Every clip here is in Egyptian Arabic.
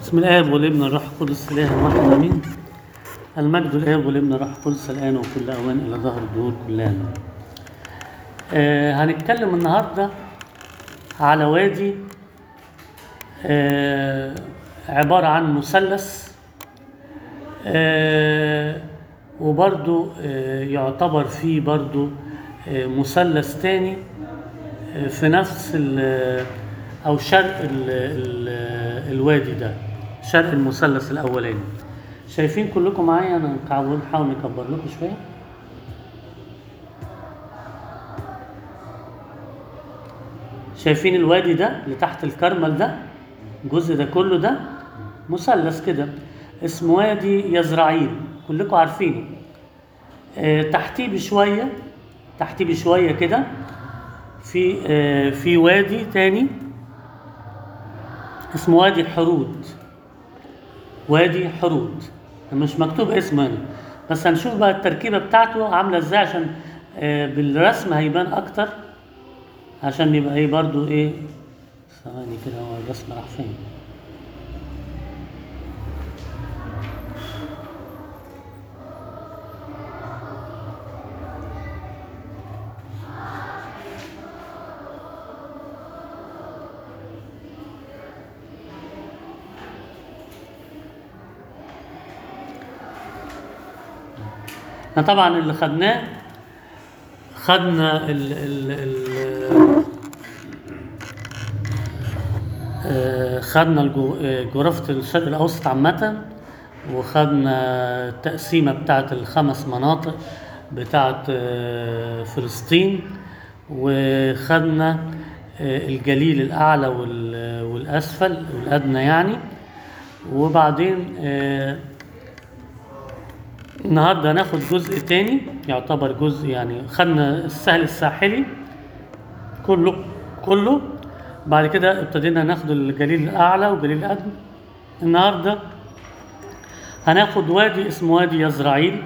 بسم الآب والابن والروح القدس إله واحد آمين المجد الآب والابن والروح القدس الآن وكل أوان إلى ظهر الدهور كلها آه هنتكلم النهاردة على وادي آه عبارة عن مثلث آه وبرضو آه يعتبر فيه برضو آه مثلث تاني آه في نفس ال- أو شرق ال ال الوادي ده شرق المثلث الأولاني شايفين كلكم معايا أنا نحاول نحاول نكبر لكم شوية شايفين الوادي ده اللي تحت الكرمل ده الجزء ده كله ده مثلث كده اسمه وادي يزرعيل كلكم عارفينه آه، تحتيه بشويه تحتيه بشويه كده في آه، في وادي تاني اسمه وادي حرود وادي حرود مش مكتوب اسمه هنا بس هنشوف بقى التركيبه بتاعته عامله ازاي عشان آه، بالرسم هيبان اكتر عشان يبقى ايه برضو ايه ثواني كده هو الرسم راح فين احنا طبعا اللي خدناه خدنا ال ال ال آه، خدنا الجو- آه، جغرافية الشرق الأوسط عامة وخدنا التقسيمة بتاعت الخمس مناطق بتاعت آه، فلسطين وخدنا آه، الجليل الأعلى وال- والأسفل والأدنى يعني وبعدين آه، النهارده هناخد جزء تاني يعتبر جزء يعني خدنا السهل الساحلي كله كله بعد كده ابتدينا ناخد الجليل الاعلى والجليل الادنى النهارده هناخد وادي اسمه وادي يزرعيل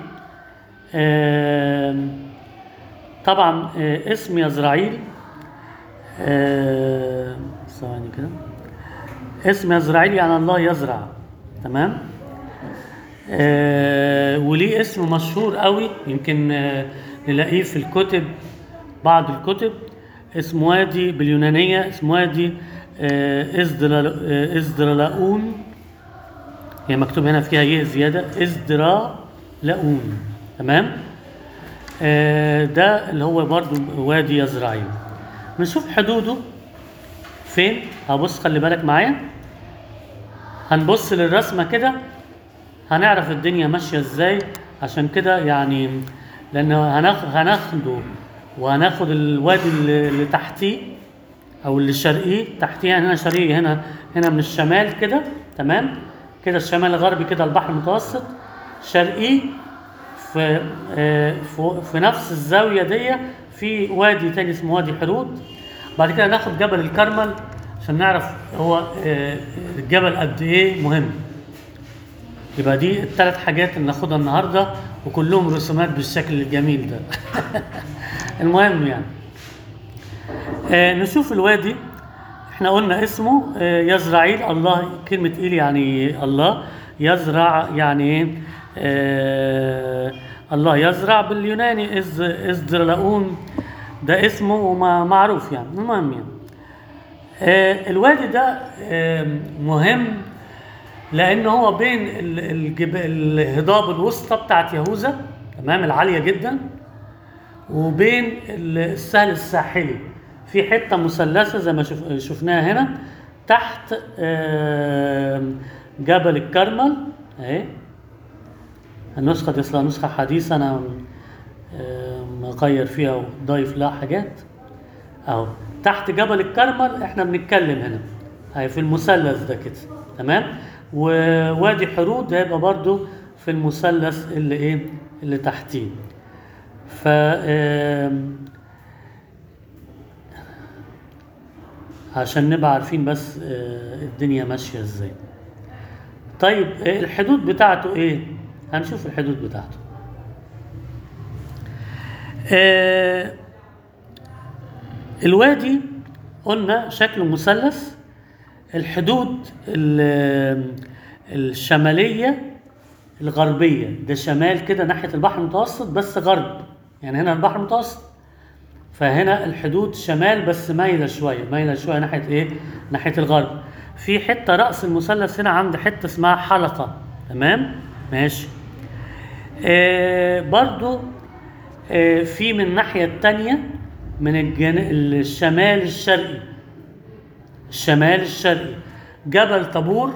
آم، طبعا آه، اسم يزرعيل آم، ثواني كده اسم يزرعيل يعني الله يزرع تمام آه، وليه اسم مشهور قوي يمكن آه، نلاقيه في الكتب بعض الكتب اسمه وادي باليونانية اسمه وادي آه، إزدرا- آه، إزدرالاؤون هي مكتوب هنا فيها يه زيادة إزدرالاؤون تمام آه، ده اللي هو برضو وادي يزرعيل نشوف حدوده فين هبص خلي بالك معايا هنبص للرسمة كده هنعرف الدنيا ماشية ازاي عشان كده يعني لان هناخ- هناخده وهناخد الوادي اللي اللي تحتيه او اللي شرقيه تحتيه يعني هنا شرقيه هنا هنا من الشمال كده تمام كده الشمال الغربي كده البحر المتوسط شرقيه في آه، في- في نفس الزاويه دي في وادي تاني اسمه وادي حرود بعد كده ناخد جبل الكرمل عشان نعرف هو آه، الجبل قد ايه مهم يبقى دي الثلاث حاجات اللي ناخدها النهارده وكلهم رسومات بالشكل الجميل ده المهم يعني آه نشوف الوادي احنا قلنا اسمه آه يزرعيل الله كلمة إيل يعني الله يزرع يعني ايه آه الله يزرع باليوناني إز إزدرلاؤون ده اسمه وما معروف يعني المهم يعني آه الوادي ده آه مهم لان هو بين ال- الجب... الهضاب الوسطى بتاعت يهوذا تمام العاليه جدا وبين ال- السهل الساحلي في حته مثلثه زي ما شف... شفناها هنا تحت آم، جبل الكرمل اهي النسخه دي اصلها نسخه حديثه انا آم، مغير فيها وضايف لها حاجات اهو تحت جبل الكرمل احنا بنتكلم هنا اهي في المثلث ده كده تمام ووادي حرود ده يبقى برضو في المثلث اللي ايه اللي تحتيه ف آم، عشان نبقى عارفين بس آه، الدنيا ماشيه ازاي طيب آه، الحدود بتاعته ايه هنشوف الحدود بتاعته آه، الوادي قلنا شكله مثلث الحدود ال- الشماليه الغربيه ده شمال كده ناحيه البحر المتوسط بس غرب يعني هنا البحر المتوسط فهنا الحدود شمال بس مايله شويه مايله شويه ناحيه ايه ناحيه الغرب في حته راس المثلث هنا عند حته اسمها حلقه تمام ماشي آه برضو آه في من الناحيه التانية من الجن... الشمال الشرقي الشمال الشرقي جبل طابور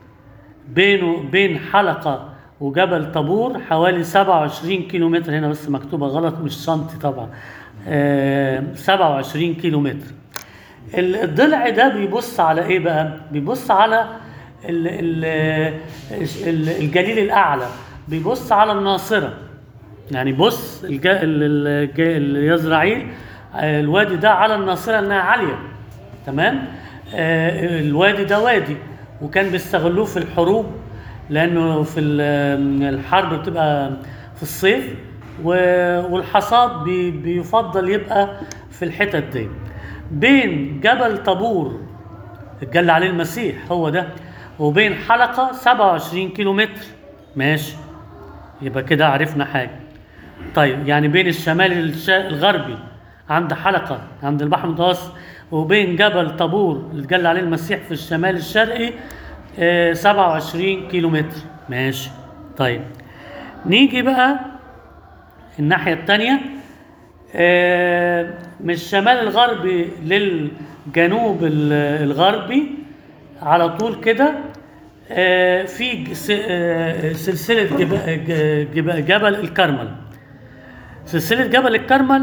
بينه بين حلقة وجبل طابور حوالي 27 كيلو متر هنا بس مكتوبة غلط مش سنتي طبعا آه 27 كيلو متر ال- الضلع ده بيبص على ايه بقى بيبص على ال ال ال الجليل الاعلى بيبص على الناصره يعني بص الج- ال- الج- اليزرعيل آه، الوادي ده على الناصره انها عاليه تمام آه، الوادي ده وادي وكان بيستغلوه في الحروب لانه في ال- الحرب بتبقى في الصيف و- والحصاد بي- بيفضل يبقى في الحتت دي بين جبل طابور اتجلى عليه المسيح هو ده وبين حلقة 27 كيلو متر ماشي يبقى كده عرفنا حاجة طيب يعني بين الشمال الش- الغربي عند حلقة عند البحر المتوسط وبين جبل طابور اللي اتجلى عليه المسيح في الشمال الشرقي آه 27 كيلو متر ماشي طيب نيجي بقى الناحية التانية آه، من الشمال الغربي للجنوب ال- الغربي على طول كده آه، في ج- س- آه، سلسلة جب- ج- جب- جبل الكرمل سلسلة جبل الكرمل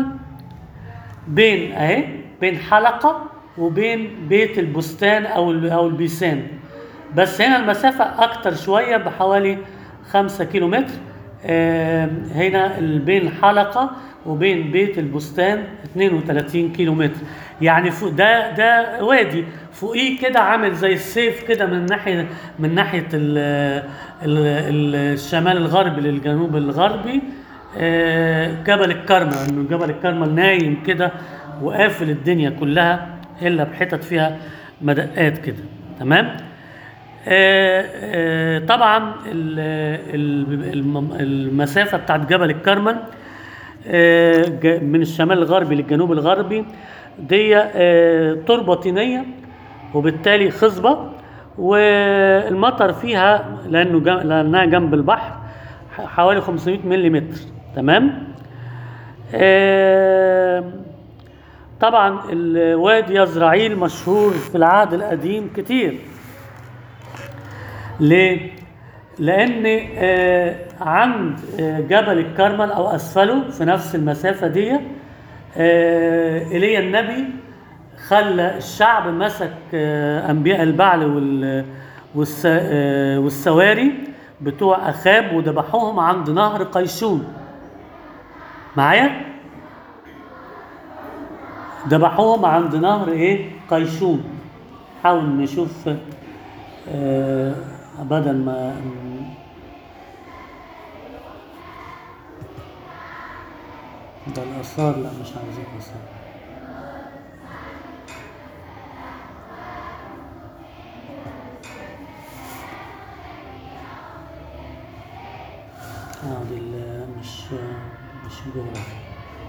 بين اهي بين حلقة وبين بيت البستان او ال- او البيسان بس هنا المسافة اكتر شوية بحوالي خمسة كيلو متر آه، هنا ال- بين حلقة وبين بيت البستان 32 كيلو متر يعني فوق ده ده وادي فوقيه كده عامل زي السيف كده من ناحية من ناحية ال ال ال الشمال الغربي للجنوب الغربي آه، جبل الكرمل انه جبل الكرمل نايم كده وقافل الدنيا كلها الا بحتت فيها مدقات كده تمام آه، آه، طبعا ال- ال- الم- المسافه بتاعت جبل الكرمل آه، ج- من الشمال الغربي للجنوب الغربي دي آه، تربه طينيه وبالتالي خصبه والمطر فيها لانه جم- لانها جنب البحر ح- حوالي 500 ملم تمام آه، طبعا الوادي يزرعيل مشهور في العهد القديم كتير ليه؟ لأن آه، عند آه، جبل الكرمل أو أسفله في نفس المسافة دي آه، إيليا النبي خلى الشعب مسك آه، أنبياء البعل وال والس- آه، والسواري بتوع أخاب وذبحوهم عند نهر قيشون معايا؟ ذبحوهم عند نهر ايه قيشون حاول نشوف آه بدل ما ده الآثار لا مش عايزين آثار اه دي ال- مش مش جغرافيا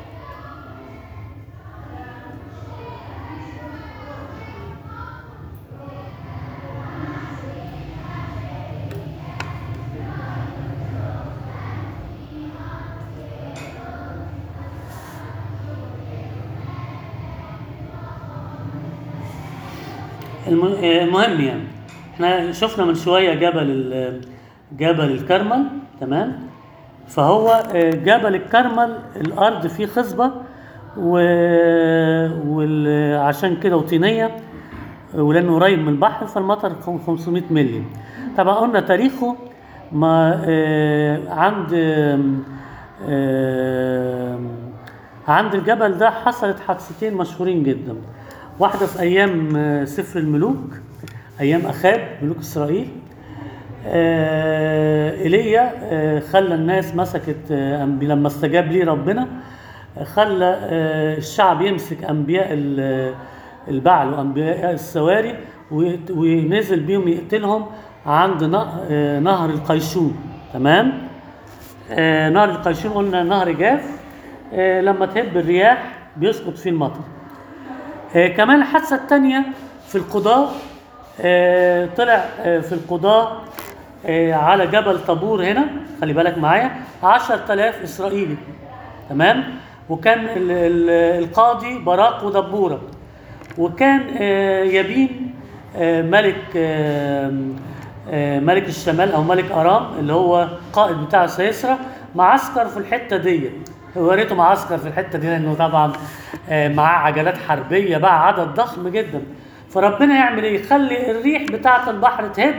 الم- آه، المهم يعني احنا شفنا من شويه جبل ال- جبل الكرمل تمام فهو آه، جبل الكرمل الارض فيه خصبه وعشان كده وطينيه ولانه قريب من البحر فالمطر خم- 500 مللي طبعا قلنا تاريخه ما آه، عند آم، آم، عند الجبل ده حصلت حادثتين مشهورين جدا واحدة في أيام آه، سفر الملوك أيام أخاب ملوك إسرائيل آه، ايليا آه، خلى الناس مسكت آه، أنبي- لما استجاب ليه ربنا آه، خلى آه، الشعب يمسك انبياء ال- البعل وانبياء السواري ويت- ونزل بيهم يقتلهم عند ن- آه، نهر القيشون تمام آه، نهر القيشون قلنا نهر جاف آه، لما تهب الرياح بيسقط فيه المطر آه، كمان الحادثة الثانية في القضاء آه، طلع آه، في القضاء آه، على جبل طابور هنا خلي بالك معايا 10000 إسرائيلي تمام وكان ال- ال- القاضي براق ودبورة وكان آه، يبين آه، ملك آه، آه، ملك الشمال او ملك ارام اللي هو قائد بتاع سيسرا معسكر في الحته دي هو ريته معسكر في الحته دي لانه طبعا آه، معاه عجلات حربيه بقى عدد ضخم جدا فربنا يعمل ايه يخلي الريح بتاعه البحر تهد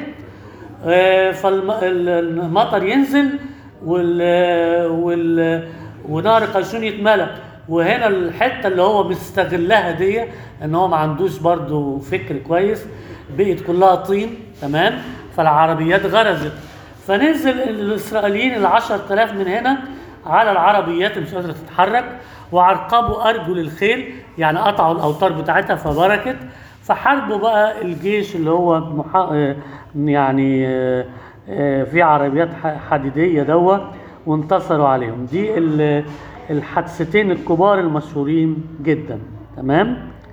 فالمطر ينزل وال وال ونهر قيشون يتملى وهنا الحته اللي هو مستغلها دي ان هو ما عندوش برضو فكر كويس بقت كلها طين تمام فالعربيات غرزت فنزل الاسرائيليين ال 10000 من هنا على العربيات اللي مش قادره تتحرك وعرقبوا ارجل الخيل يعني قطعوا الاوتار بتاعتها فبركت فحاربوا بقى الجيش اللي هو محا... آه، يعني آه، آه، في عربيات ح- حديديه دوا وانتصروا عليهم دي ال- الحادثتين الكبار المشهورين جدا تمام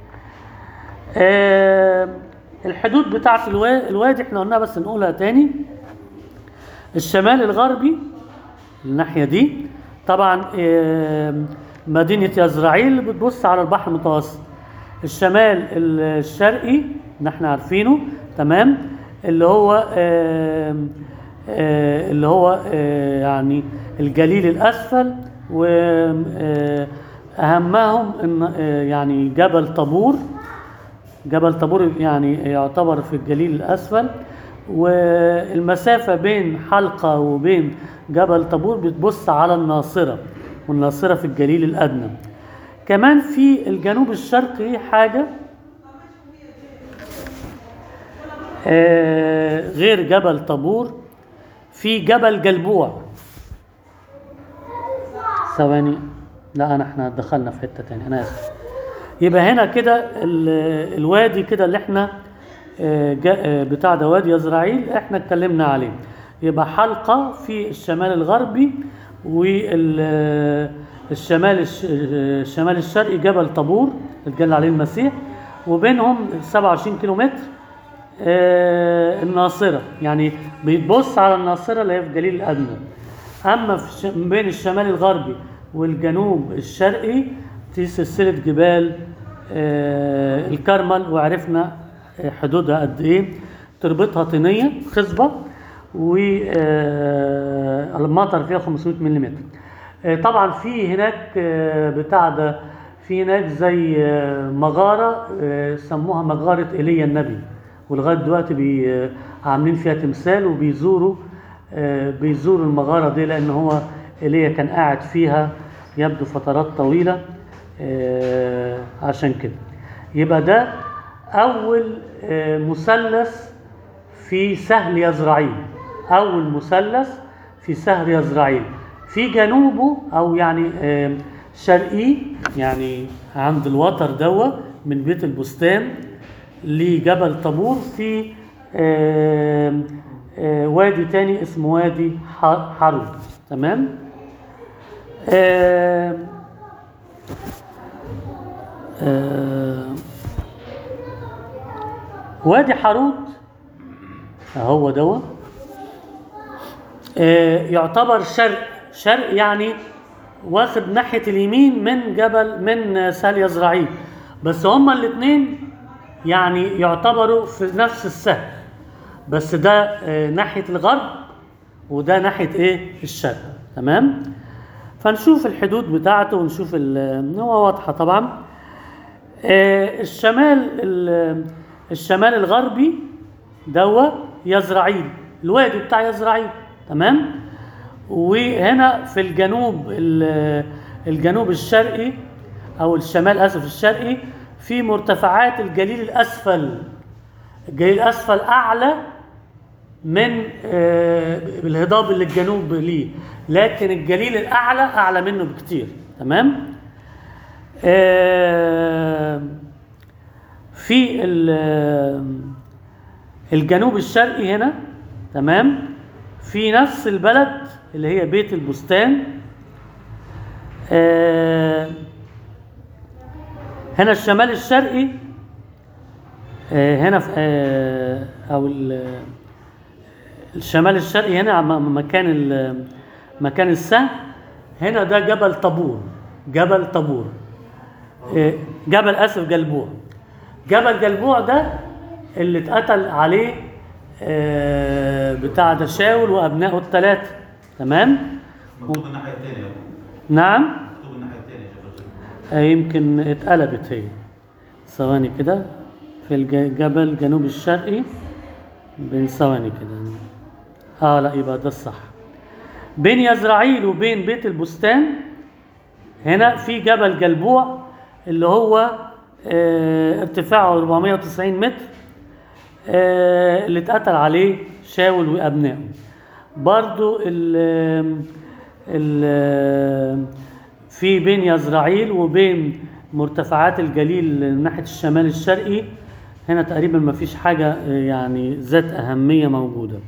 آه، الحدود بتاعت الوا- الوادي احنا قلناها بس نقولها تاني الشمال الغربي الناحية دي طبعا آم، مدينة يزرعيل اللي بتبص على البحر المتوسط الشمال الشرقي اللي احنا عارفينه تمام اللي هو آم، آه، اللي هو آه، يعني الجليل الأسفل وأهمهم إن آه، يعني جبل طابور جبل طابور يعني يعتبر في الجليل الأسفل والمسافة بين حلقة وبين جبل طابور بتبص على الناصرة والناصرة في الجليل الأدنى كمان في الجنوب الشرقي حاجة آه، غير جبل طابور في جبل جلبوع ثواني لا انا احنا دخلنا في حته تانية انا اسف يبقى هنا كده ال- الوادي كده اللي احنا آه، جا- آه، بتاع ده وادي يزرعيل احنا اتكلمنا عليه يبقى حلقه في الشمال الغربي والشمال الشمال الشرقي جبل طابور اللي قال عليه المسيح وبينهم 27 كيلو متر آه، الناصرة يعني بيتبص على الناصرة اللي هي في الجليل الأدنى أما في الش- بين الشمال الغربي والجنوب الشرقي في سلسلة جبال آه، الكرمل وعرفنا آه، حدودها قد إيه تربطها طينية خصبة والمطر فيها 500 ملم آه، طبعا في هناك آه، بتاع ده في هناك زي آه، مغارة آه، سموها مغارة ايليا النبي ولغاية دلوقتي بي آه، عاملين فيها تمثال وبيزوروا آه، بيزوروا المغارة دي لأن هو ايليا كان قاعد فيها يبدو فترات طويلة آه، عشان كده يبقى ده أول آه، مثلث في سهل يزرعيل أول مثلث في سهل يزرعيل في جنوبه أو يعني آم، شرقيه يعني عند الوتر دوا من بيت البستان لجبل طابور في آم، آه، وادي تاني اسمه وادي ح- حرود تمام آم، آم، وادي حرود هو دوا آه، يعتبر شرق شرق يعني واخد ناحية اليمين من جبل من سهل يزرعيل بس هما الاثنين يعني يعتبروا في نفس السهل بس ده آه، ناحية الغرب وده ناحية ايه الشرق تمام فنشوف الحدود بتاعته ونشوف ال- هو واضحة طبعا آه، الشمال ال- الشمال الغربي دوا يزرعيل الوادي بتاع يزرعيل تمام وهنا في الجنوب ال- الجنوب الشرقي او الشمال اسف الشرقي في مرتفعات الجليل الاسفل الجليل الاسفل اعلى من آه، الهضاب اللي الجنوب ليه لكن الجليل الاعلى اعلى منه بكتير تمام آه، في ال- الجنوب الشرقي هنا تمام في نفس البلد اللي هي بيت البستان آه هنا الشمال الشرقي آه هنا في آه او ال- الشمال الشرقي هنا م- مكان ال- مكان السهم هنا ده جبل طابور جبل طابور آه، جبل اسف جلبوع جبل جلبوع ده اللي اتقتل عليه آه، بتاع ده شاول وابنائه الثلاثه تمام مكتوب الناحية التانية يا أبو. نعم مكتوب الناحية التانية يا شيخ الشيخ. آه، يمكن اتقلبت هي ثواني كده في الجبل الجنوب الشرقي بين ثواني كده اه لا يبقى ده الصح بين يزرعيل وبين بيت البستان هنا في جبل جلبوع اللي هو آه ارتفاعه 490 متر آه اللي اتقتل عليه شاول وابنائه برضو ال ال في بين يزرعيل وبين مرتفعات الجليل من ناحية الشمال الشرقي هنا تقريبا ما فيش حاجة آه، يعني ذات أهمية موجودة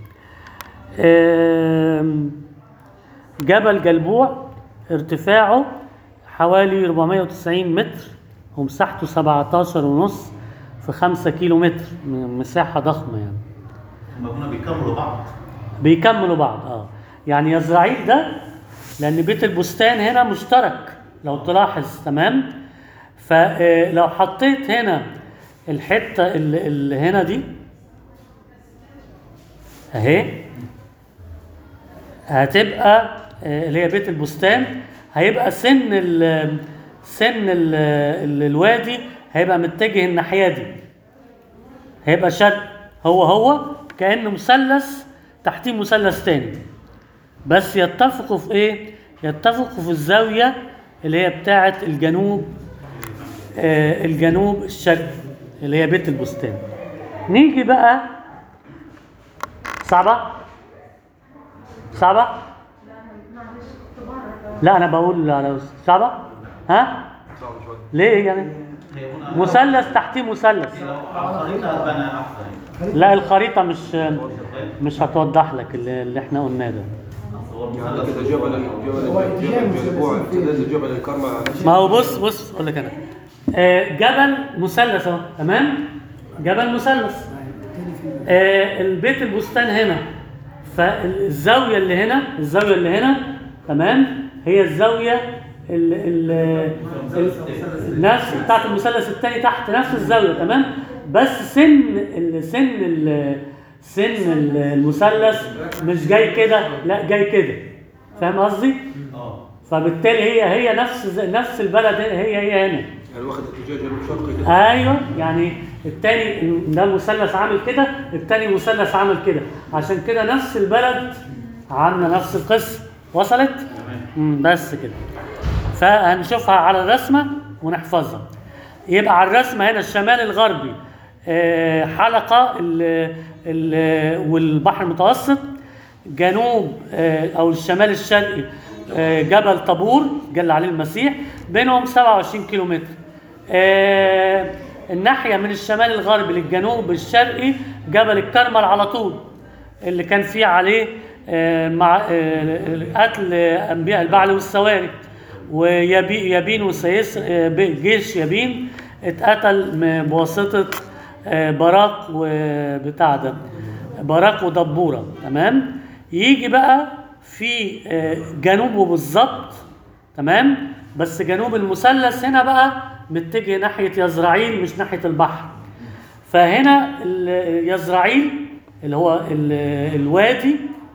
آم، جبل جلبوع ارتفاعه حوالي 490 متر ومساحته 17 ونص في 5 كيلو متر م- مساحة ضخمة يعني هما كنا بيكملوا بعض بيكملوا بعض اه يعني يزرعيل ده لان بيت البستان هنا مشترك لو تلاحظ تمام فلو حطيت هنا الحته اللي, اللي هنا دي اهي هتبقى آه، اللي هي بيت البستان هيبقى سن ال سن ال ال الوادي هيبقى متجه الناحيه دي هيبقى شرق هو هو كأنه مثلث تحتيه مثلث تاني بس يتفقوا في ايه؟ يتفقوا في الزاوية اللي هي بتاعة الجنوب آه الجنوب الشرقي اللي هي بيت البستان نيجي بقى صعبة؟ صعبة؟ لا أنا بقول على صعبة؟ ها؟ صعب شويه ليه يعني؟ هي هنا مثلث تحتيه مثلث لو على الخريطة هتبان أحسن لا الخريطة مش مش هتوضح لك اللي, اللي احنا قلناه ده أصل هو يعني المثلث كده جبل جبل جبل جلبوع امتداد جبل الكرمة ما هو بص بص اقول لك انا آه، جبل مثلث اهو تمام جبل مثلث آه، البيت البستان هنا فالزاويه اللي هنا الزاويه اللي هنا تمام هي الزاويه ال ال ال- نفس بتاعت المثلث الثاني تحت نفس الزاويه تمام بس سن ال سن ال سن ال- المثلث مش جاي كده لا جاي كده فاهم قصدي؟ اه فبالتالي هي هي نفس نفس البلد هي هي هنا يعني واخد اتجاه جنوب شرقي كده ايوه يعني التاني ده مثلث عامل كده التاني مثلث عامل كده عشان كده نفس البلد عامله نفس القصه وصلت مم، بس كده فهنشوفها على الرسمه ونحفظها يبقى على الرسمه هنا الشمال الغربي آه، حلقه ال ال والبحر المتوسط جنوب آه، او الشمال الشرقي آه، جبل طابور جل عليه المسيح بينهم 27 كيلو متر آه، الناحيه من الشمال الغربي للجنوب الشرقي جبل الكرمل على طول اللي كان فيه عليه آه، مع آه، قتل انبياء البعل والسواري ويبين وسيس آه، جيش يبين اتقتل م- بواسطه آه، براق وبتاع ده براق ودبوره تمام يجي بقى في آه، جنوبه بالظبط تمام بس جنوب المثلث هنا بقى متجه ناحيه يزرعيل مش ناحيه البحر فهنا ال- يزرعيل اللي هو ال- الوادي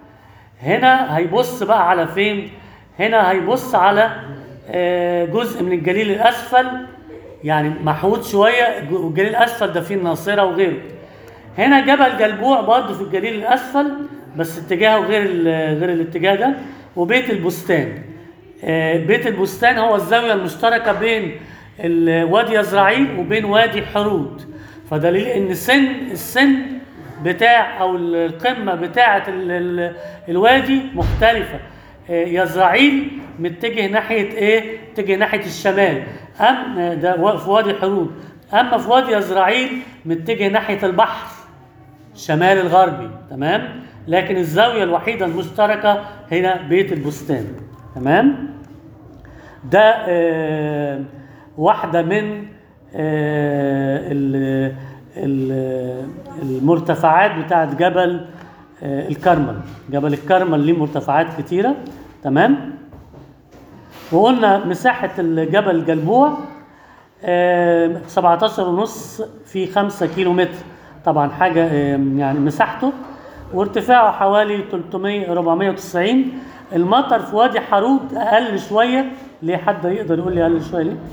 هنا هيبص بقى على فين هنا هيبص على آه، جزء من الجليل الاسفل يعني محوط شويه والجليل الاسفل ده فيه الناصره وغيره هنا جبل جلبوع برضه في الجليل الاسفل بس اتجاهه غير ال- غير الاتجاه ده وبيت البستان آه، بيت البستان هو الزاويه المشتركه بين ال- وادي يزرعيل وبين وادي حرود فدليل ان سن السن بتاع او القمه بتاعه ال- ال- الوادي مختلفه آه، يزرعيل متجه ناحيه ايه؟ متجه ناحيه الشمال ام ده و- في وادي حرود اما في وادي يزرعيل متجه ناحيه البحر الشمال الغربي تمام لكن الزاويه الوحيده المشتركه هنا بيت البستان تمام ده آه، واحدة من آه، ال- ال- المرتفعات بتاعت جبل آه، الكرمل جبل الكرمل ليه مرتفعات كتيرة تمام وقلنا مساحة الجبل الجلبوع آه، 17 ونص في 5 كيلو متر طبعا حاجة آه، يعني مساحته وارتفاعه حوالي 300 490 المطر في وادي حارود أقل شوية ليه حد يقدر يقول لي أقل شوية ليه؟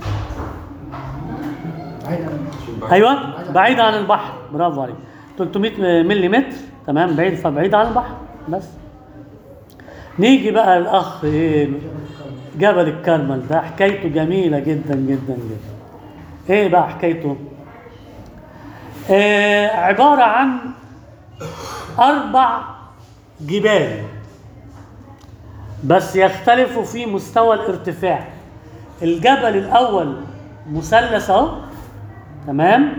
ايوه بعيد عن البحر برافو عليك 300 ملم تمام بعيد فبعيد عن البحر بس نيجي بقى الاخ ايه جبل الكرمل ده حكايته جميله جدا جدا جدا ايه بقى حكايته آه عباره عن اربع جبال بس يختلفوا في مستوى الارتفاع الجبل الاول مثلث اهو تمام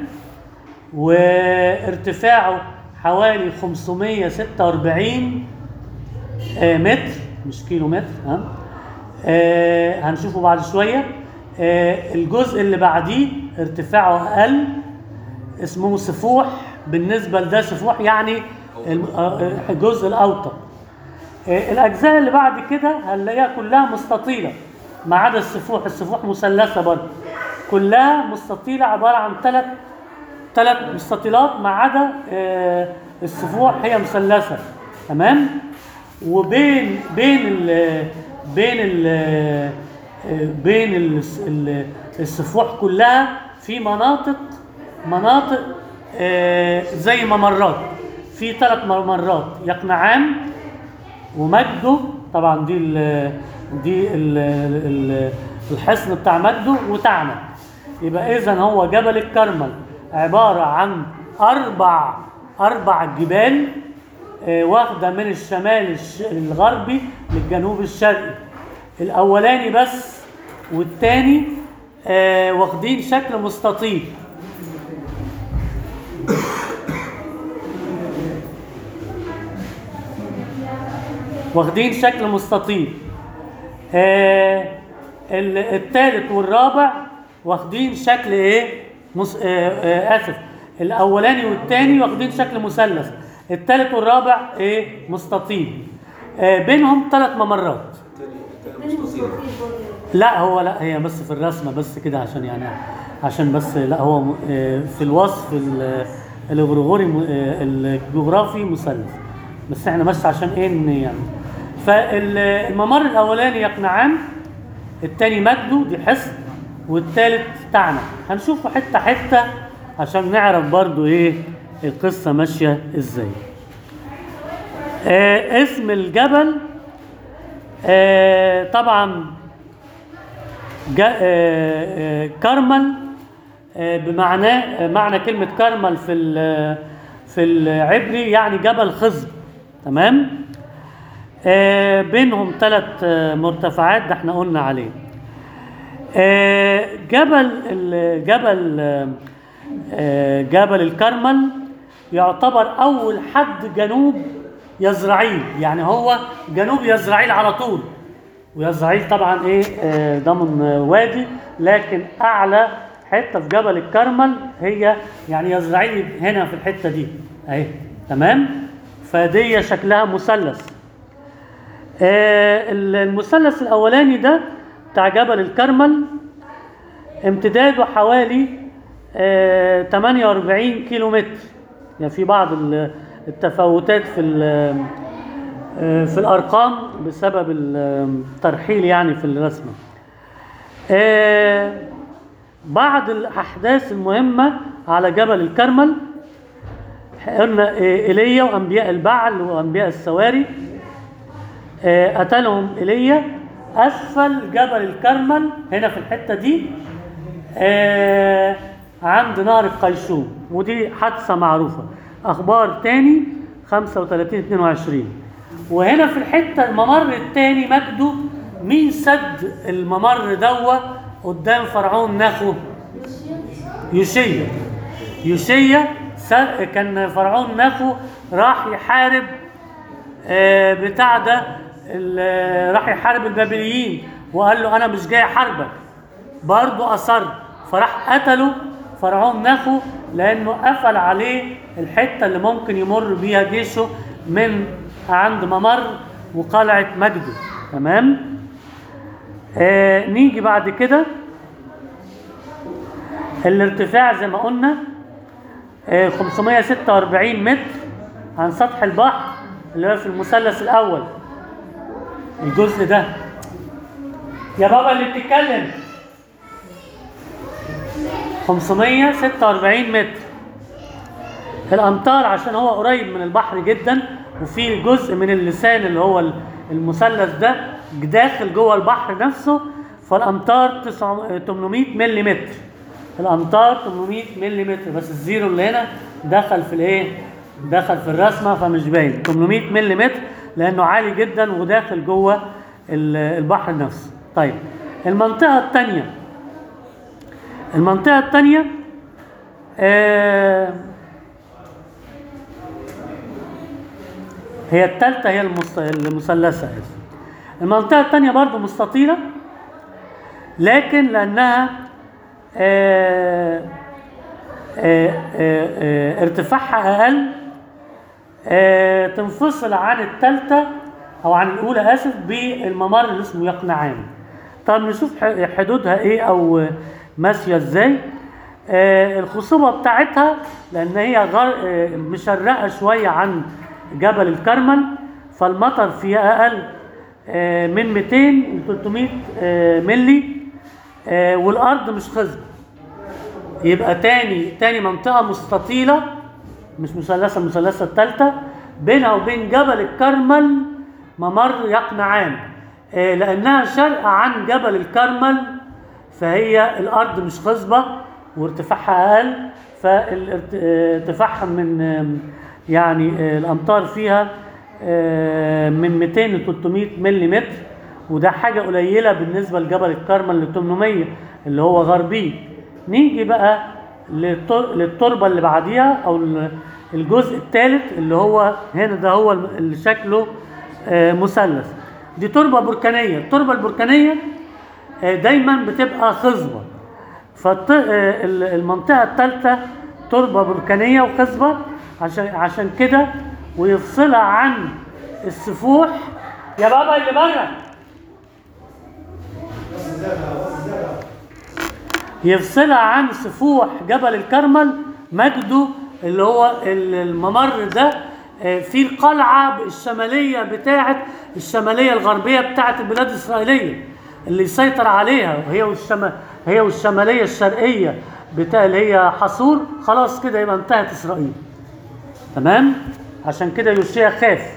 وارتفاعه حوالي 546 آه، متر مش كيلو متر ها آه، هنشوفه بعد شويه آه، الجزء اللي بعديه ارتفاعه اقل اسمه سفوح بالنسبه لده سفوح يعني الم- آه، آه، الجزء الاوطى آه، الاجزاء اللي بعد كده هنلاقيها كلها مستطيله ما عدا السفوح السفوح مثلثه برضه كلها مستطيله عباره عن ثلاث ثلاث مستطيلات ما عدا آه، السفوح هي مثلثه تمام وبين بين ال بين ال بين ال ال- السفوح كلها في مناطق مناطق آه، زي ممرات في ثلاث ممرات يقنعان ومجده طبعا دي ال دي ال ال الحصن بتاع مجده وتعنت يبقى اذا هو جبل الكرمل عباره عن اربع اربع جبال آه، واخده من الشمال الش- الغربي للجنوب الشرقي الاولاني بس والتاني آه، واخدين شكل مستطيل واخدين شكل مستطيل آه ال- التالت والرابع واخدين شكل ايه مس... آه آه اسف الاولاني والتاني واخدين شكل مثلث التالت والرابع ايه مستطيل آه بينهم ثلاث ممرات لا هو لا هي بس في الرسمه بس كده عشان يعني عشان بس لا هو م- آه، في الوصف ال- الغرغوري م- آه، الجغرافي مثلث بس احنا بس عشان ايه إن يعني فالممر الاولاني يقنعان التاني مجده دي حصن والتالت تعنى هنشوفه حته حته عشان نعرف برضو ايه القصه ماشيه ازاي آه اسم الجبل آه طبعا جا آه آه كرمل آه بمعنى آه معنى كلمة كرمل في ال- في العبري يعني جبل خصب تمام آه بينهم ثلاث آه مرتفعات ده احنا قلنا عليه آه جبل ال- جبل آه، آه، جبل الكرمل يعتبر اول حد جنوب يزرعيل يعني هو جنوب يزرعيل على طول ويزرعيل طبعا ايه آه، ضمن آه، وادي لكن اعلى حته في جبل الكرمل هي يعني يزرعيل هنا في الحته دي اهي تمام فدي شكلها مثلث آه، المثلث الاولاني ده بتاع جبل الكرمل امتداده حوالي آه، 48 كيلو متر يعني في بعض ال- التفاوتات في ال- آه، في الارقام بسبب الترحيل يعني في الرسمه آه، بعض الاحداث المهمه على جبل الكرمل قلنا آه، ايليا وانبياء البعل وانبياء السواري آه، قتلهم ايليا اسفل جبل الكرمل هنا في الحته دي آه، عند نهر القيشوم ودي حادثه معروفه اخبار تاني 35 22 وهنا في الحته الممر التاني مجده مين سد الممر دوا قدام فرعون نخو يوشيا يوشيا س- كان فرعون نخو راح يحارب آه، بتاع ده ال- راح يحارب البابليين وقال له انا مش جاي احاربك برضه اصر فراح قتله فرعون نخو لانه قفل عليه الحته اللي ممكن يمر بيها جيشه من عند ممر وقلعه مجده تمام آه نيجي بعد كده الارتفاع زي ما قلنا آه 546 متر عن سطح البحر اللي هو في المثلث الاول الجزء ده يا بابا اللي بتتكلم 546 متر الامطار عشان هو قريب من البحر جدا وفي جزء من اللسان اللي هو المثلث ده داخل جوه البحر نفسه فالامطار 900 800 ملم الامطار 800 ملم بس الزيرو اللي هنا دخل في الايه دخل في الرسمه فمش باين 800 ملم لانه عالي جدا وداخل جوه ال- البحر نفسه طيب المنطقه الثانيه المنطقه الثانيه آه هي الثالثة هي المست... المثلثة آسف. المنطقة الثانية برضو مستطيلة لكن لأنها آه آه آه آه ارتفاعها أقل آه تنفصل عن الثالثة أو عن الأولى آسف بالممر اللي اسمه يقنعان طب نشوف ح- حدودها إيه أو ماشية إزاي آه الخصوبة بتاعتها لأن هي غر... آه مشرقة شوية عن جبل الكرمل فالمطر فيها أقل آه من 200 ل 300 آه ملي آه والأرض مش خصبة يبقى تاني تاني منطقة مستطيلة مش مثلثة المثلثة الثالثة بينها وبين جبل الكرمل ممر يقنعان آه، لأنها شرق عن جبل الكرمل فهي الأرض مش خصبة وارتفاعها أقل فارتفاعها من آم، يعني آه، الأمطار فيها آه، من 200 ل 300 ملم وده حاجة قليلة بالنسبة لجبل الكرمل ل 800 اللي هو غربي نيجي بقى للتر- للتربة اللي بعديها أو ال- الجزء الثالث اللي هو هنا ده هو الم- اللي شكله آه، مثلث دي تربة بركانية التربة البركانية آه، دايما بتبقى خصبة فالمنطقة الثالثة تربة بركانية وخصبة عشان عشان كده ويفصلها عن السفوح يا بابا اللي بره يفصلها عن سفوح جبل الكرمل مجده اللي هو ال- الممر ده آه، في القلعة الشمالية بتاعة الشمالية الغربية بتاعة البلاد الإسرائيلية اللي يسيطر عليها وهي والشم... هي والشمالية الشرقية بتاع اللي هي حصور خلاص كده يبقى انتهت إسرائيل تمام عشان كده يوشيا خاف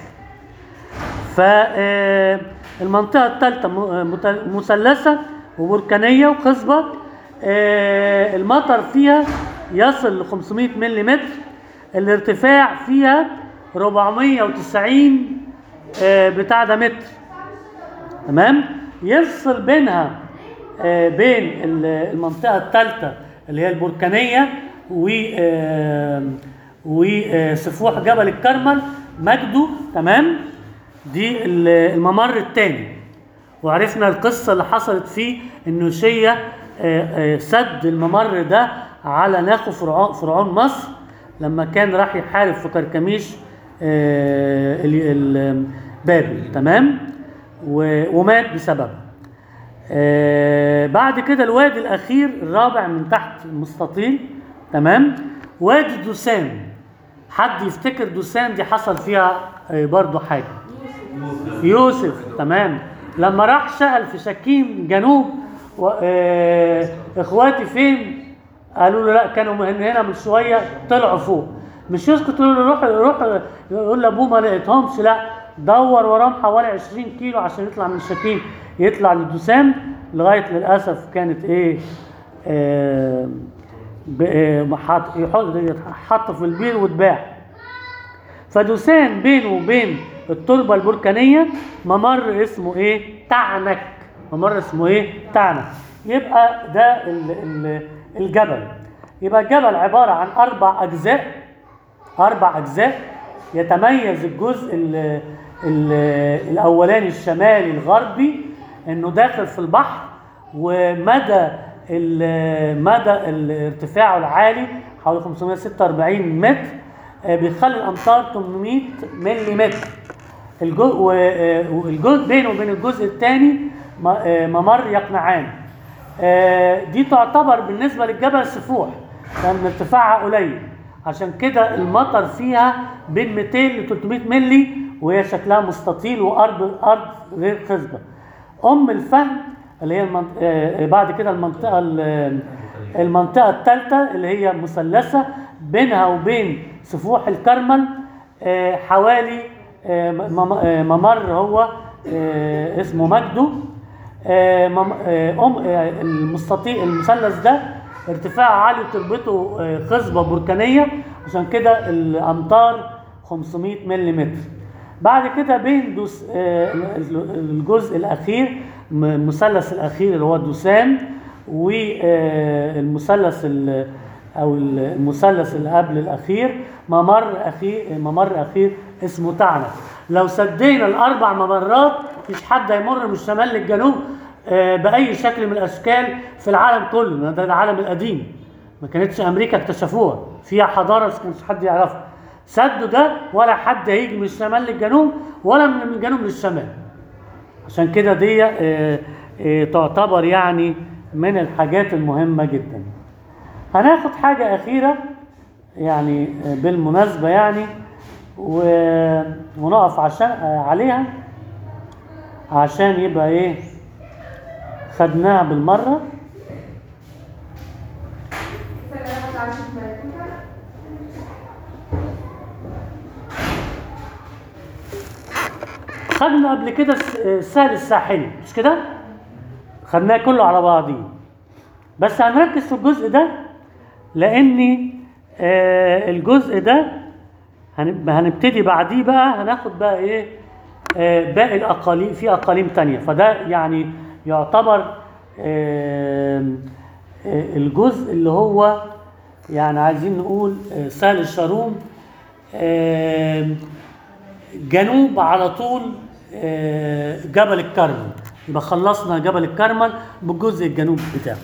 فالمنطقة الثالثة م- مت- مثلثة وبركانية وخصبة آه، المطر فيها يصل ل 500 ملم الارتفاع فيها 490 آه، بتاع ده متر تمام يفصل بينها آه، بين ال- المنطقة الثالثة اللي هي البركانية و آه، وسفوح جبل الكرمل مجده تمام دي ال- الممر الثاني وعرفنا القصة اللي حصلت فيه انه شيا آه، آه، سد الممر ده على ناخو فرعون, فرعون مصر لما كان راح يحارب في كركميش آه، ال- ال- بابل تمام و- ومات بسببها آه، بعد كده الوادي الاخير الرابع من تحت المستطيل تمام وادي دوسان حد يفتكر دوسان دي حصل فيها آه، برضو حاجه يوسف تمام لما راح سأل في شكيم جنوب و... آه... اخواتي فين قالوا له لا كانوا من هنا من شويه طلعوا فوق مش يسكت يقول له روح روح يقول لابوه ما لقيتهمش لا دور وراهم حوالي 20 كيلو عشان يطلع من شكيم يطلع لدوسان لغايه للاسف كانت ايه آه... ب... آه... حط يحط حط في البير واتباع فدوسان بينه وبين التربة البركانية ممر اسمه ايه؟ تعنك ممر اسمه ايه؟ تعنك يبقى ده ال ال الجبل يبقى الجبل عبارة عن أربع أجزاء اربع اجزاء يتميز الجزء ال ال الاولاني الشمالي الغربي انه داخل في البحر ومدى ال- مدى ارتفاعه العالي حوالي 546 متر آه، بيخلي الامطار 800 ملم الجزء والجزء بينه وبين الجزء الثاني ممر يقنعان آه، دي تعتبر بالنسبه للجبل سفوح لان ارتفاعها قليل عشان كده المطر فيها بين 200 ل 300 ملي وهي شكلها مستطيل وارض ارض غير خصبه ام الفهم اللي هي المنط... آه، بعد كده المنطقه ال- المنطقه الثالثه اللي هي مثلثه بينها وبين سفوح الكرمل آه، حوالي آه، مم- آه، ممر هو آه، اسمه مجدو آه، مم- آه، أم آه، المستطيل المثلث ده ارتفاعه عالي وتربته آه، خصبه بركانيه عشان كده الامطار 500 ملم بعد كده بين دوس آه، ال- الجزء الاخير م- المثلث الاخير اللي هو دوسان والمثلث او المثلث اللي قبل الاخير ممر اخير ممر اخير اسمه تعنف لو سدينا الاربع ممرات مفيش حد هيمر من الشمال للجنوب آه، باي شكل من الاشكال في العالم كله ده العالم القديم ما كانتش امريكا اكتشفوها فيها حضاره بس كانش حد يعرفها سدوا ده ولا حد هيجي من الشمال للجنوب ولا من الجنوب للشمال عشان كده دي آه، آه، تعتبر يعني من الحاجات المهمة جدا هناخد حاجة أخيرة يعني آه، بالمناسبة يعني و- ونقف عشان آه، عليها عشان يبقى ايه خدناها بالمرة خدنا قبل كده الس- السهل الساحلي مش كده؟ خدناه كله على بعضيه بس هنركز في الجزء ده لان آه الجزء ده هن- هنبتدي بعديه بقى هناخد بقى ايه آه باقي الاقاليم في اقاليم تانية فده يعني يعتبر آه آه الجزء اللي هو يعني عايزين نقول آه سهل الشاروم آه جنوب على طول آه، جبل الكرمل يبقى خلصنا جبل الكرمل بالجزء الجنوبي بتاعه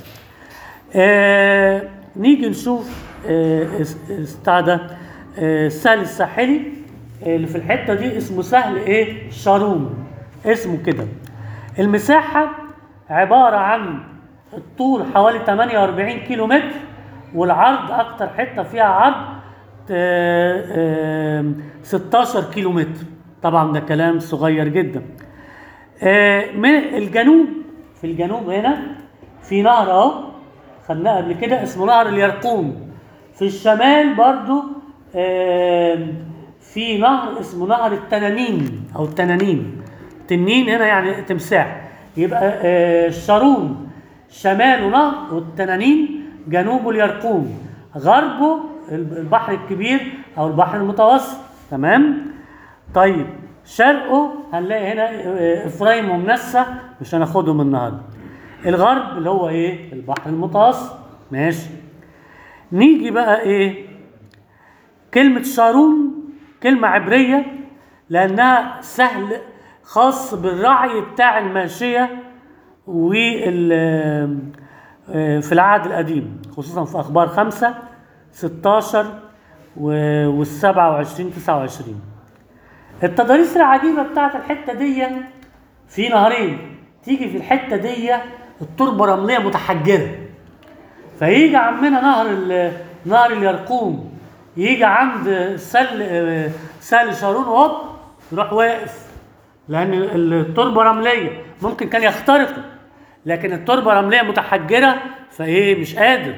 آه، نيجي نشوف آه، اس- بتاع ده آه، السهل الساحلي آه، اللي في الحته دي اسمه سهل ايه شاروم اسمه كده المساحه عباره عن الطول حوالي 48 كيلو متر والعرض اكتر حته فيها عرض آه، آه، 16 كيلو متر طبعا ده كلام صغير جدا آه، من الجنوب في الجنوب هنا في نهر اهو خدناه قبل كده اسمه نهر اليرقوم في الشمال برضو آه، في نهر اسمه نهر التنانين او التنانين تنين هنا يعني تمساح يبقى آه، الشارون شماله نهر والتنانين جنوبه اليرقوم غربه البحر الكبير او البحر المتوسط تمام طيب شرقه هنلاقي هنا آه، افرايم ومنسى مش هناخدهم النهارده الغرب اللي هو ايه البحر المتوسط ماشي نيجي بقى ايه كلمة شارون كلمة عبرية لأنها سهل خاص بالرعي بتاع الماشية وال آه، في العهد القديم خصوصا في أخبار خمسة 16 وال 27 29 التضاريس العجيبة بتاعت الحتة دي في نهرين تيجي في الحتة دي التربة رملية متحجرة فيجي عمنا نهر ال- نهر اليرقوم يجي عند سل آه، سهل شارون هوب يروح واقف لان التربه رمليه ممكن كان يخترقه لكن التربه رمليه متحجره فايه مش قادر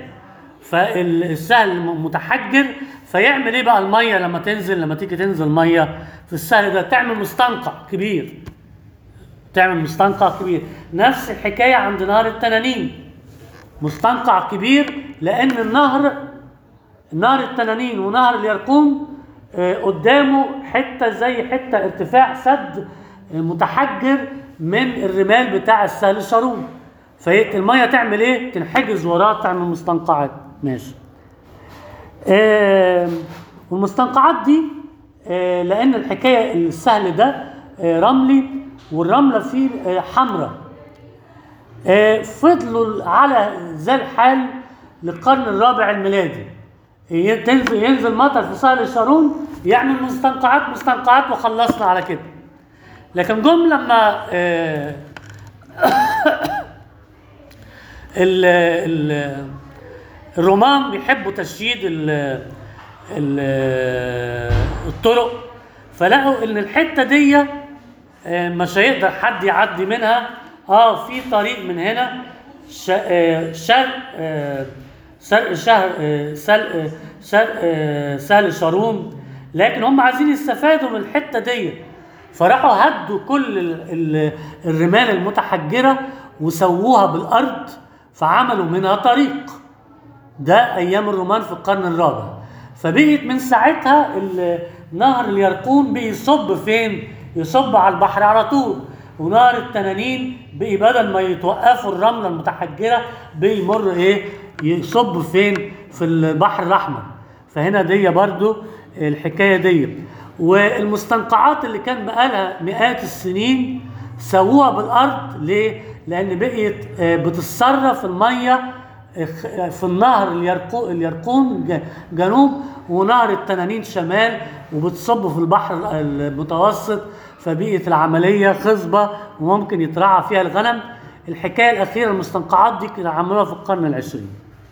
فالسهل م- متحجر فيعمل ايه بقى الميه لما تنزل لما تيجي تنزل ميه في السهل ده تعمل مستنقع كبير تعمل مستنقع كبير نفس الحكايه عند نهر التنانين مستنقع كبير لان النهر نهر التنانين ونهر اليرقوم آه، قدامه حته زي حته ارتفاع سد آه، متحجر من الرمال بتاع السهل الشارون فالميه تعمل ايه؟ تنحجز وراه تعمل مستنقعات ماشي آم، والمستنقعات دي آه، لان الحكايه السهل ده آه، رملي والرمله فيه آه، حمراء آه، فضلوا على ذا الحال للقرن الرابع الميلادي ي- تنزل ينزل مطر في سهل الشارون يعمل مستنقعات مستنقعات وخلصنا على كده لكن جم لما آه، ال ال الرومان بيحبوا تشييد ال ال الطرق فلقوا ان الحته دي آه، مش هيقدر حد يعدي منها اه في طريق من هنا ش- آه، شرق آه، شرق شهر آه، سل آه، شرق آه، سهل شارون لكن هم عايزين يستفادوا من الحته دي فراحوا هدوا كل ال- ال- الرمال المتحجره وسووها بالارض فعملوا منها طريق ده ايام الرومان في القرن الرابع فبقيت من ساعتها ال- نهر اليرقون بقي يصب فين يصب على البحر على طول ونهر التنانين بقي بدل ما يتوقفوا الرمله المتحجره بقي يمر ايه يصب فين في البحر الاحمر فهنا دي برضو الحكايه دي والمستنقعات اللي كان بقالها مئات السنين سووها بالارض ليه لان بقيت آه، بتتصرف الميه في النهر اليرقو اليرقون ج- جنوب ونهر التنانين شمال وبتصب في البحر المتوسط فبقت العمليه خصبه وممكن يترعى فيها الغنم الحكايه الاخيره المستنقعات دي كانوا عملوها في القرن العشرين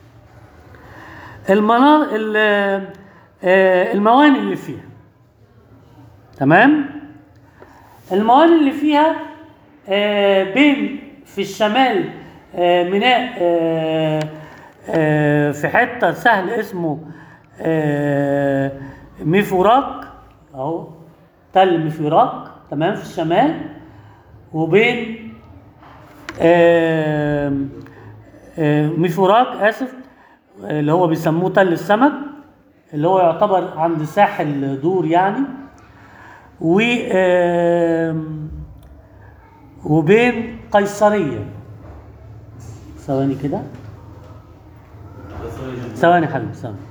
المنار ال- آه، الموانئ اللي فيها تمام الموانئ اللي فيها آه، بين في الشمال آه، ميناء آه، آه، في حته سهل اسمه آه، ميفوراك اهو تل ميفوراك تمام في الشمال وبين آه، آه، ميفوراك اسف آه، اللي هو بيسموه تل السمك اللي هو يعتبر عند ساحل دور يعني و آم، وبين قيصرية ثواني كده ثواني يا حبيبي ثواني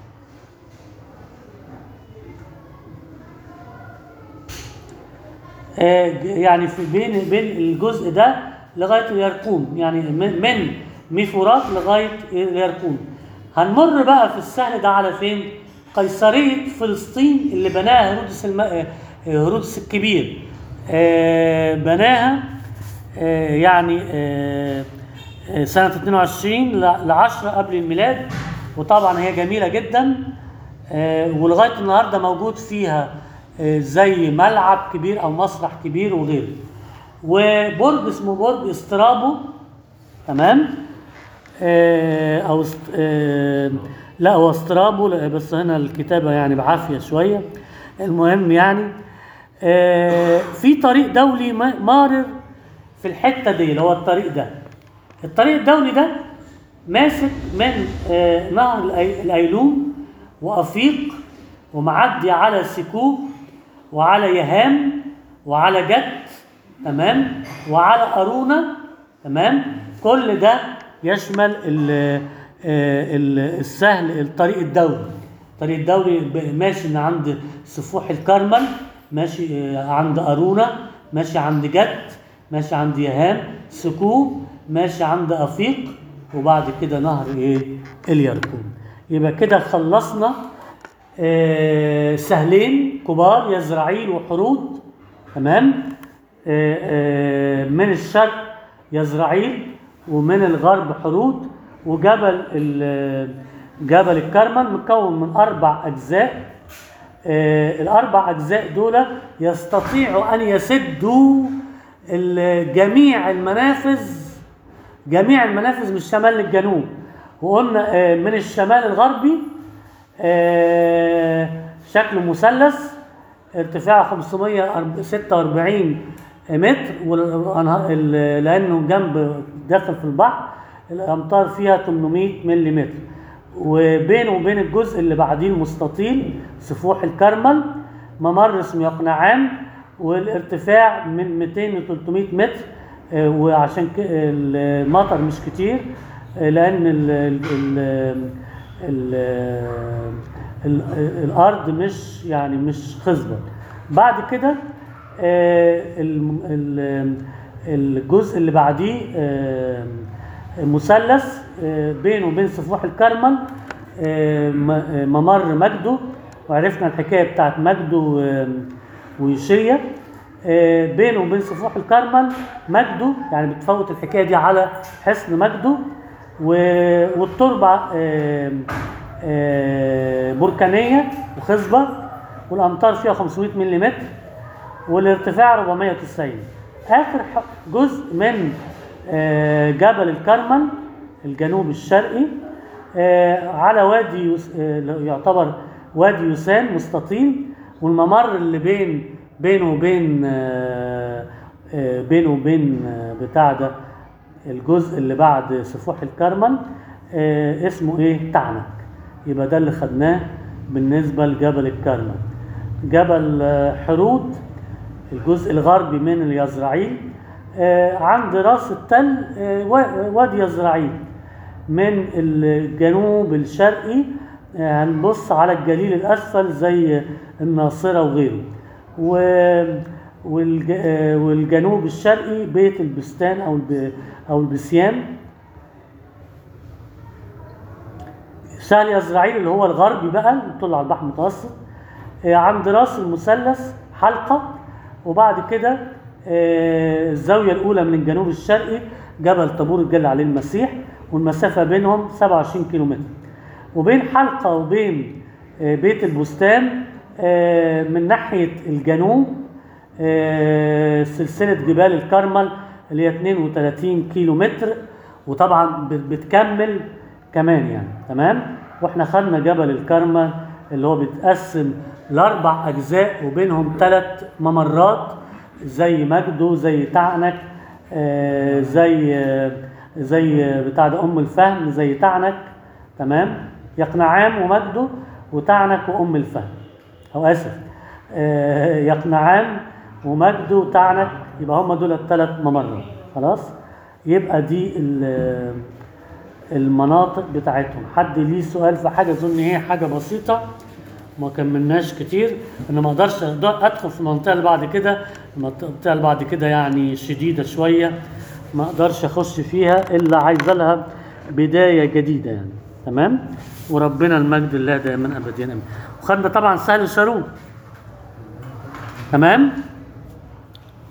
آه، ج- يعني في بين بين الجزء ده لغايه اليرقوم يعني من من ميفورات لغايه اليرقوم هنمر بقى في السهل ده على فين؟ قيصريه فلسطين اللي بناها هيرودس الم... آه، هيرودس الكبير آه، بناها آه، يعني آه، آه، سنه 22 ل 10 قبل الميلاد وطبعا هي جميله جدا آه، ولغايه النهارده موجود فيها آه، زي ملعب كبير او مسرح كبير وغيره وبرج اسمه برج استرابو تمام آه، او است... آه، لا هو استرابو لا، بس هنا الكتابه يعني بعافيه شويه المهم يعني آه، في طريق دولي ما- مارر في الحته دي اللي هو الطريق ده الطريق الدولي ده ماسك من آه، نهر الأي- الايلون وافيق ومعدي على سكوب وعلى يهام وعلى جت تمام وعلى أرونا تمام كل ده يشمل ال ال السهل الطريق الدولي الطريق الدولي ب- ماشي من عند سفوح الكرمل ماشي آه، عند أرونا ماشي عند جت ماشي عند يهام سكوب ماشي عند أفيق وبعد كده نهر ايه اليرقوم يبقى كده خلصنا آه، سهلين كبار يزرعيل وحرود تمام آه، آه، من الشرق يزرعيل ومن الغرب حرود وجبل ال- جبل الكرمل مكون من اربع اجزاء آه، الاربع اجزاء دول يستطيعوا ان يسدوا ال- جميع المنافذ جميع المنافذ من الشمال للجنوب وقلنا آه، من الشمال الغربي آه، شكله مثلث ارتفاعه 546 متر والأنهار- ال- لانه جنب داخل في البحر الامطار فيها 800 ملم وبينه وبين الجزء اللي بعديه المستطيل سفوح الكرمل ممر اسمه يقنعان والارتفاع من 200 ل 300 متر آه، وعشان ك- المطر مش كتير آه، لان ال ال ال ال ال- الارض مش يعني مش خصبه بعد كده آه، الم- ال- الجزء اللي بعديه آه، مثلث آه، بينه وبين سفوح الكرمل آه، م- آه، ممر مجده وعرفنا الحكايه بتاعت مجده و- ويوشيا آه، بينه وبين سفوح الكرمل مجده يعني بتفوت الحكايه دي على حصن مجده و- والتربه آه، آه، بركانيه وخصبه والامطار فيها 500 ملم والارتفاع 490 اخر ح- جزء من آه، جبل الكرمل الجنوب الشرقي آه، على وادي يس- آه، يعتبر وادي يوسان مستطيل والممر اللي بين بينه وبين آه، آه، بينه وبين آه، بتاع ده الجزء اللي بعد سفوح الكرمل آه، اسمه ايه تعنك يبقى ده اللي خدناه بالنسبه لجبل الكرمل جبل آه، حرود الجزء الغربي من اليزرعيل آه، عند راس التل آه، وا- وادي يزرعيل من الجنوب الشرقي آه، هنبص على الجليل الأسفل زي الناصرة وغيره و- والج- آه، والجنوب الشرقي بيت البستان أو الب- أو البسيان سهل يزرعيل اللي هو الغربي بقى اللي بيطل على البحر المتوسط آه، عند راس المثلث حلقة وبعد كده آه، الزاوية الأولى من الجنوب الشرقي جبل طابور الجل عليه المسيح والمسافة بينهم 27 كيلومتر وبين حلقة وبين آه، بيت البستان آه، من ناحية الجنوب آه، سلسلة جبال الكرمل اللي هي 32 كيلو متر وطبعا بت- بتكمل كمان يعني تمام واحنا خدنا جبل الكرمل اللي هو بيتقسم لاربع اجزاء وبينهم ثلاث ممرات زي مجدو زي تعنك آه، زي آه، زي آه، بتاع ده ام الفهم زي تعنك تمام يقنعام ومجدو وتعنك وام الفهم او اسف آه، يقنعان ومجد وتعنك يبقى هم دول الثلاث ممرات خلاص يبقى دي ال- المناطق بتاعتهم حد ليه سؤال في حاجه اظن هي حاجه بسيطه ما كملناش كتير انا ما اقدرش أقدر- ادخل في المنطقه اللي بعد كده المنطقه اللي بعد كده يعني شديده شويه ما اقدرش اخش فيها الا عايزه لها بدايه جديده يعني تمام وربنا المجد الله دائما ابديا امين وخدنا طبعا سهل شارون تمام